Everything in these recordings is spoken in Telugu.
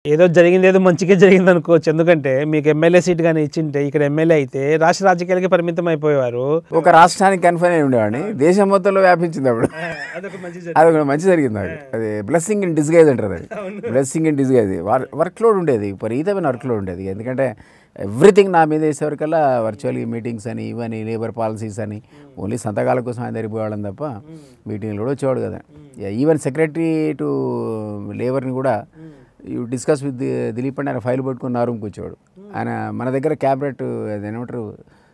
ఏదో జరిగింది ఏదో మంచిగా జరిగింది అనుకోవచ్చు ఎందుకంటే మీకు ఎమ్మెల్యే సీట్ కానీ ఇచ్చింటే ఇక్కడ ఎమ్మెల్యే అయితే రాష్ట్ర రాజకీయాలకి పరిమితం అయిపోయేవారు ఒక రాష్ట్రానికి కన్ఫైన్ అయి ఉండేవాడిని దేశం మొత్తంలో వ్యాపించింది అప్పుడు అదొక మంచి అది ఒక మంచి జరిగింది నాకు అది బ్లెస్సింగ్ ఇన్ డిస్గైజ్ అంటారు అది blessing in disguise work load ఉండేది విపరీతమైన వర్క్ లోడ్ ఉండేది ఎందుకంటే ఎవ్రీథింగ్ నా మీద వేసేవరకల్లా వర్చువల్ మీటింగ్స్ అని ఇవని లేబర్ పాలసీస్ అని ఓన్లీ సంతకాల కోసం ఆయన దగ్గరికి పోవడం తప్ప మీటింగ్లు కూడా వచ్చేవాడు కదా ఈవెన్ సెక్రటరీ టు లేబర్ని కూడా you discuss with Dilip and ఆయన ఫైల్ పట్టుకుని నా రూమ్కి వచ్చేవాడు ఆయన మన దగ్గర క్యాబినెట్ ఏమంటారు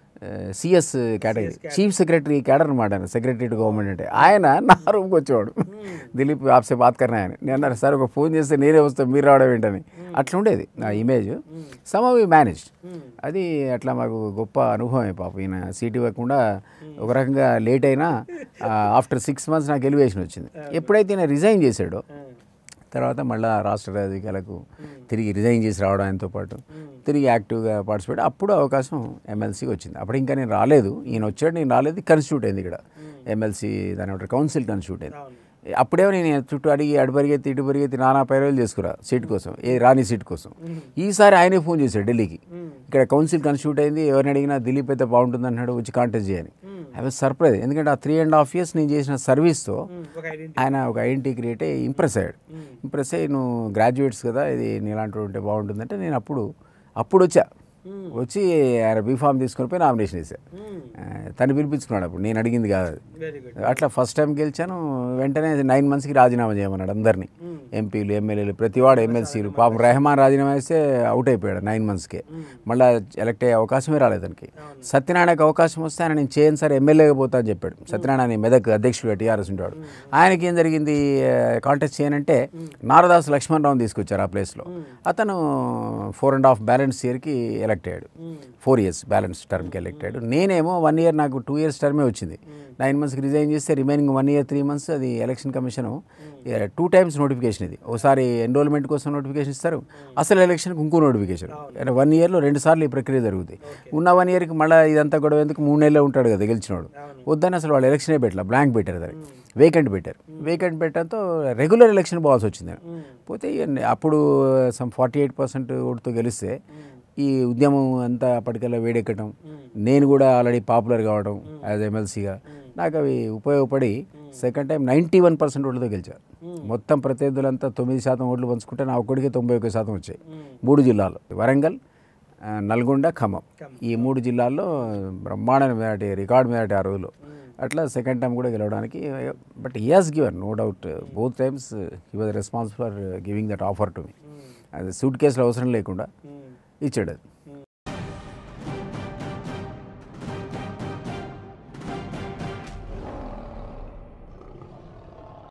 CS category chief secretary cadre అనమాట ఆయన సెక్రటరీ టు గవర్నమెంట్ అంటే ఆయన నా రూమ్కి వచ్చేవాడు దిలీప్ ఆప్సే బాత్ కర్నా ఆయన నేను అన్నారు సార్ ఒక ఫోన్ చేస్తే నేనే వస్తాను మీరు రావడం ఏంటని అట్లా ఉండేది నా ఇమేజ్ సమ్ వి మేనేజ్ అది అట్లా మాకు గొప్ప అనుభవమే పాప ఈయన సీట్ ఇవ్వకుండా ఒక రకంగా లేట్ అయినా ఆఫ్టర్ సిక్స్ మంత్స్ నాకు ఎలివేషన్ వచ్చింది ఎప్పుడైతే ఈయన రిజైన్ చేశాడో తర్వాత మళ్ళీ రాష్ట్ర రాజకీయాలకు తిరిగి రిజైన్ చేసి రావడం ఆయనతో పాటు తిరిగి యాక్టివ్గా పార్టిసిపేట్ అప్పుడు అవకాశం ఎమ్మెల్సీకి వచ్చింది అప్పుడు ఇంకా నేను రాలేదు ఈయన వచ్చాడు నేను రాలేదు కన్స్టిట్యూట్ అయింది ఇక్కడ ఎమ్మెల్సీ దాని ఒకటి కౌన్సిల్ కన్స్టిట్యూట్ అయింది అప్పుడేమో నేను చుట్టూ అడిగి అడు పరిగెత్తి ఇటు పరిగెత్తి నానా పైరవలు చేసుకురా సీట్ కోసం ఏ రాని సీట్ కోసం ఈసారి ఆయనే ఫోన్ చేశాడు ఢిల్లీకి ఇక్కడ కౌన్సిల్ కన్స్టిట్యూట్ అయింది ఎవరిని అడిగినా దిలీప్ అయితే బాగుంటుంది అన్నాడు వచ్చి కాంటెస్ట్ చేయని ఐ వాజ్ సర్ప్రైజ్ ఎందుకంటే ఆ త్రీ అండ్ హాఫ్ ఇయర్స్ నేను చేసిన సర్వీస్తో ఆయన ఒక ఐడెంటిటీ క్రియేట్ అయ్యి ఇంప్రెస్ అయ్యాడు ఇంప్రెస్ అయ్యి నువ్వు గ్రాడ్యుయేట్స్ కదా ఇది నీలాంటి ఉంటే బాగుంటుందంటే నేను అప్పుడు అప్పుడు వచ్చా వచ్చి ఆయన బీఫామ్ తీసుకొని పోయి నామినేషన్ వేసా ఆ, తను పిలిపించుకున్నాడు అప్పుడు నేను అడిగింది కాదు అది వెరీ గుడ్ అట్లా ఫస్ట్ టైం గెలిచాను వెంటనే నైన్ మంత్స్కి రాజీనామా చేయమన్నాడు అందరినీ ఎంపీలు ఎమ్మెల్యేలు ప్రతివాడు ఎమ్మెల్సీలు పాపం రెహమాన్ రాజీనామా చేస్తే అవుట్ అయిపోయాడు నైన్ మంత్స్కే మళ్ళీ ఎలక్ట్ అయ్యే అవకాశమే రాలేదు అతనికి సత్యనారాయణకి అవకాశం వస్తే ఆయన నేను చేయను సార్ ఎమ్మెల్యేగా పోతా అని చెప్పాడు సత్యనారాయణ అని మెదక్ అధ్యక్షుడు టీఆర్ఎస్ ఉంటాడు ఆయనకి ఏం జరిగింది కాంటెస్ట్ చేయనంటే నారదాస్ లక్ష్మణరావుని తీసుకొచ్చారు ఆ ప్లేస్లో అతను ఫోర్ అండ్ హాఫ్ బ్యాలెన్స్ ఇయర్కి ఎలక్ట్ అయ్యాడు ఫోర్ ఇయర్స్ బ్యాలెన్స్ టర్మ్కి ఎలక్ట్ అయ్యాడు నేనేమో వన్ ఇయర్ నాకు టూ ఇయర్స్ టర్మే వచ్చింది నైన్ మంత్స్కి రిజైన్ చేస్తే remaining one year three months అది election commission two times notification ఇది ఒకసారి ఎన్రోల్మెంట్ కోసం నోటిఫికేషన్ ఇస్తారు అసలు ఎలక్షన్కి ఇంకో నోటిఫికేషన్ అంటే వన్ ఇయర్లో రెండు సార్లు ఈ ప్రక్రియ జరుగుతుంది ఉన్న వన్ ఇయర్కి మళ్ళీ ఇదంతా గొడవ ఎందుకు మూడు నెలలు ఉంటాడు కదా గెలిచినోడు వద్దని అసలు వాళ్ళు ఎలక్షనే పెట్టాల బ్లాంక్ పెట్టారు దానికి వేకెంట్ పెట్టారు వేకెంట్ పెట్టడంతో రెగ్యులర్ ఎలక్షన్ పోవాల్సి వచ్చింది పోతే ఇవన్నీ అప్పుడు సమ్ ఫార్టీ ఎయిట్ పర్సెంట్ ఓటుతో గెలిస్తే ఈ ఉద్యమం అంతా అప్పటికల్లా వేడెక్కడం నేను కూడా ఆల్రెడీ పాపులర్ కావడం యాజ్ ఎమ్మెల్సీగా నాకు అవి ఉపయోగపడి second time ninety one percent ఓట్లతో గెలిచారు మొత్తం ప్రత్యర్థులంతా తొమ్మిది శాతం ఓట్లు పంచుకుంటే నా ఒక్కడికి తొంభై ఒక్క శాతం వచ్చాయి మూడు జిల్లాలు వరంగల్ ఆ, నల్గొండ ఖమ్మం ఈ మూడు జిల్లాల్లో బ్రహ్మాండ మేరటి రికార్డ్ మేరటి ఆ రోజులో అట్లా సెకండ్ టైం కూడా గెలవడానికి but he has given no doubt both times he was responsible for giving that offer to me అది సూట్ కేసులో అవసరం లేకుండా ఇచ్చాడు అది